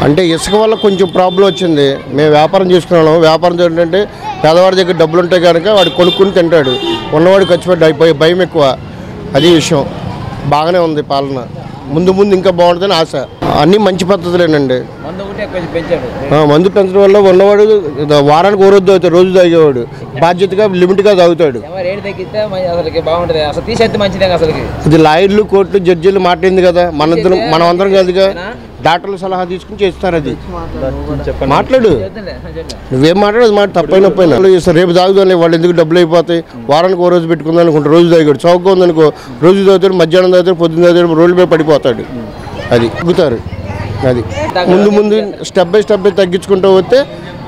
అంటే ఇసుక వల్ల కొంచెం ప్రాబ్లం వచ్చింది మేము వ్యాపారం చేసుకున్నాము వ్యాపారం ఏంటంటే పేదవాడి దగ్గర డబ్బులు ఉంటాయి కనుక వాడు కొనుక్కుని తింటాడు ఉన్నవాడు ఖర్చు పెట్టి అయిపోయి భయం ఎక్కువ అది విషయం బాగానే ఉంది పాలన ముందు ముందు ఇంకా బాగుంటుందని ఆశ అన్నీ మంచి పద్ధతులేనండి మందు ఒకటే కొంచెం పెంచాడు ఆ, మందు పెంచడం వల్ల ఉన్నవాడు వారానికి ఓ రోజు తాగుతాడు రోజు తాగేవాడు బాధ్యతగా లిమిట్గా తాగుతాడు ఏమో రేటు తగ్గిస్తే మంచి- అసలుకి బాగుంటుంది అసలు తీసేస్తే మంచిదే అసలుకి ఇది లాయర్లు కోర్టులు జడ్జీలు మాట్లాడింది కదా మనందరం మనం అందరం కాదుగా డాక్టర్ల సలహా తీసుకుని చేస్తారు అది మాట్లాడు చెప్తుండే, చెప్తుండే. నువ్వేం మాట్లాడదు మాట తప్పైన పోయినా రేపు తాగుదాం వాళ్ళు ఎందుకు డబ్బులు అయిపోతాయి వారానికి ఓ రోజు పెట్టుకుందాం అనుకుంటే రోజు తాగాడు చౌకగా ఉందనుకో రోజు తాగుతాడు మధ్యాహ్నం తాగుతాడు పొద్దున్న తాగుతాడు రోడ్డు మీద పడిపోతాడు అది తగ్గుతారు అది ముందు ముందు స్టెప్ బై స్టెప్ తగ్గించుకుంటూ వస్తే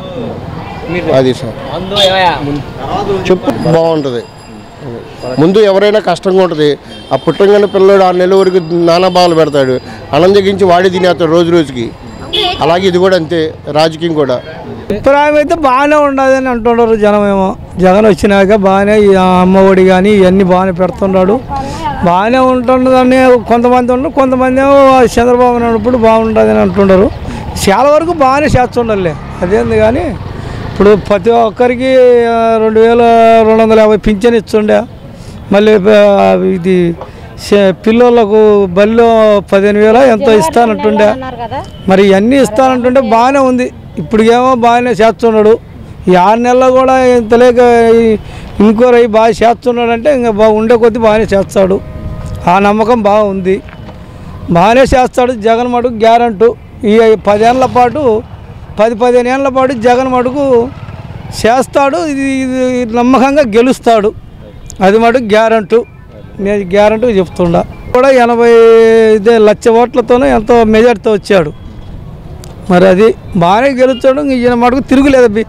మీరు అది సార్ మందు ఏమయ్యా చెప్పు బాగుంటుంది ముందు ఎవరైనా కష్టంగా ఉంటుంది ఆ పుట్టంగానే పిల్లడు ఆరు నెలల వరకు నానా బాధలు పెడతాడు అన్నం తగ్గించి వాడి తినేస్తాడు రోజు రోజుకి అలాగే ఇది కూడా అంతే రాజకీయం కూడా అభిప్రాయం అయితే బాగానే ఉండదని అంటున్నారు జనం ఏమో జగన్ వచ్చినాక బాగానే ఈ అమ్మఒడి కానీ ఇవన్నీ బాగానే పెడుతున్నాడు బాగానే ఉంటున్నదని కొంతమంది ఉన్నారు కొంతమంది ఏమో చంద్రబాబు ఉన్నప్పుడు బాగుంటుందని అంటున్నారు చాలా వరకు బాగానే చేస్తుండాలి అదేంది కానీ ఇప్పుడు ప్రతి ఒక్కరికి ఆ, రెండు వేల రెండు వందల యాభై పింఛన్ ఇస్తుండే మళ్ళీ ఆ, ఇది చే- పిల్లోళ్ళకు బల్లో పదిహేను వేల ఎంతో ఇస్తానంటుండే మరి ఇవన్నీ ఇస్తానంటుంటే బాగానే ఉంది ఇప్పటికేమో బాగానే చేస్తున్నాడు ఈ ఆరు నెలల్లో కూడా ఇంత లేక ఇంకోరు అయ్యి బాగా చేస్తున్నాడు అంటే ఇంకా బాగా ఉండే కొద్దీ బాగానే చేస్తాడు ఆ నమ్మకం బాగా ఉంది బాగానే చేస్తాడు జగన్ మటుకు గ్యారంటు ఈ పదేళ్ల పాటు పది పదిహేను ఏళ్ళ పాటు జగన్ మటుకు చేస్తాడు ఇది ఇది నమ్మకంగా గెలుస్తాడు అది మటుకు గ్యారంటు నేను గ్యారంటీ చెప్తుండా కూడా ఎనభై ఇదే లక్ష ఓట్లతోనే ఎంతో మెజార్టీతో వచ్చాడు మరి అది బాగానే గెలుస్తాడు ఇంక ఈయన మటుకు తిరుగులేదు అబ్బి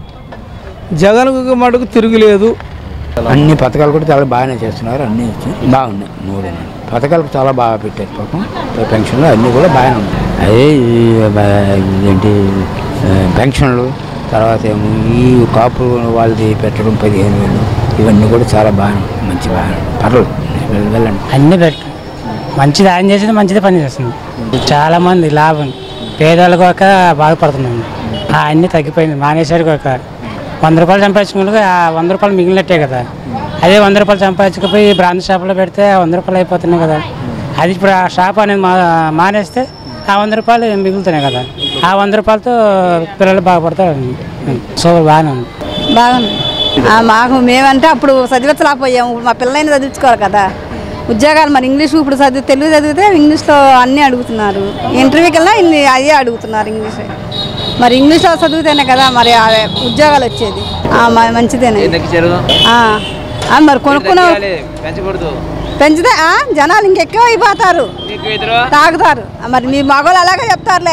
జగన్ మటుకు తిరుగులేదు అన్ని పథకాలు కూడా చాలా బాగానే చేస్తున్నారు అన్నీ ఇచ్చి బాగున్నాయి మూడు పథకాలు చాలా బాగా పెట్టారు పాపం పెన్షన్లు అన్నీ కూడా బాగానే ఉన్నాయి అదే ఈ బ- ఏంటి ఆ, పెన్షన్లు తర్వాత ఏమో ఈ కాపు వాళ్ళది పెట్టడం పదిహేను వేలు ఇవన్నీ కూడా చాలా బాగా మంచి బాగా పర్లేదు వెళ్- వెళ్ళండి అన్నీ పెట్టు మంచిది ఆయన చేసేది మంచిది పని చేస్తుంది చాలా మంది లాభం పేదలకు ఒక బాధపడుతున్నాం ఆ అన్నీ తగ్గిపోయింది మానేశారు ఒక వంద రూపాయలు సంపాదించుకున్నది ఆ వంద రూపాయలు మిగిలినట్టే కదా అదే వంద రూపాయలు సంపాదించకపోయి బ్రాంచ్ షాప్లో పెడితే ఆ వంద రూపాయలు అయిపోతున్నాయి కదా అది ఇప్పుడు ఆ షాప్ అనేది మా మానేస్తే ఆ వంద రూపాయలు మిగులుతున్నాయి కదా ఆ వంద రూపాయలతో పిల్లలు బాగుపడతారు సో బాగానే ఉంది బాగుంది ఆ, మాకు మేమంటే అప్పుడు చదివించలేకపోయాము ఇప్పుడు మా పిల్లలైనా చదివించుకోవాలి కదా ఉద్యోగాలు మరి ఇంగ్లీష్ ఇప్పుడు చదివి తెలుగు చదివితే ఇంగ్లీష్లో అన్నీ అడుగుతున్నారు ఇంటర్వ్యూకి వెళ్ళినా ఇన్ని అదే అడుగుతున్నారు ఇంగ్లీష్ మరి ఇంగ్లీష్లో చదివితేనే కదా మరి ఆ ఉద్యోగాలు వచ్చేది ఆ, మ- మంచిదేనే ఏం తగ్గించారు ఆ, ఆ, మరి కొనుక్కున్న తగ్గియాలి, పెంచకూడదు పెంచితే ఆ, జనాలు ఇంకెక్కువ అయిపోతారు మీకు ఇద్దరు తాగుతారు ఆ, మరి మీ మగవాళ్ళు అలాగే చెప్తారులే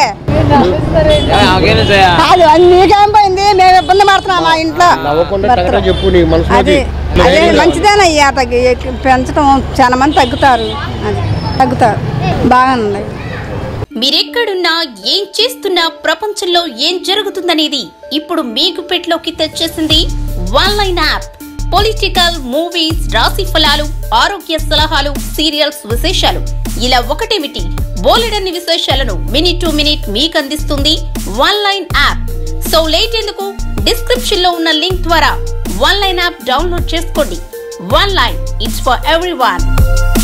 ఆగేం చేయా కాదు అది మీకేం పోయింది మేము ఇబ్బంది పడుతున్నాం మా ఇంట్లో నవ్వకుండా కరెక్ట్గా చెప్పు నీ మనసులో అదే అదే మంచిదేనయ్యా తగ్గి పెంచడం చాలా మంది తగ్గుతారు అది తగ్గుతారు బాగానే మీరెక్కడున్నా ఏం చేస్తున్నా ప్రపంచంలో ఏం జరుగుతుందనేది ఇప్పుడు మీ గుప్పెట్లోకి తెచ్చేసింది one line app political movies రాశి ఫలాలు ఆరోగ్య సలహాలు సీరియల్స్ విశేషాలు ఇలా ఒకటేమిటి బోలెడన్ని విశేషాలను మినిట్ టు మినిట్ మీకు అందిస్తుంది one line app so late ఎందుకు డిస్క్రిప్షన్ లో ఉన్న లింక్ ద్వారా వన్ లైన్ యాప్ డౌన్లోడ్ చేసుకోండి one line it's for every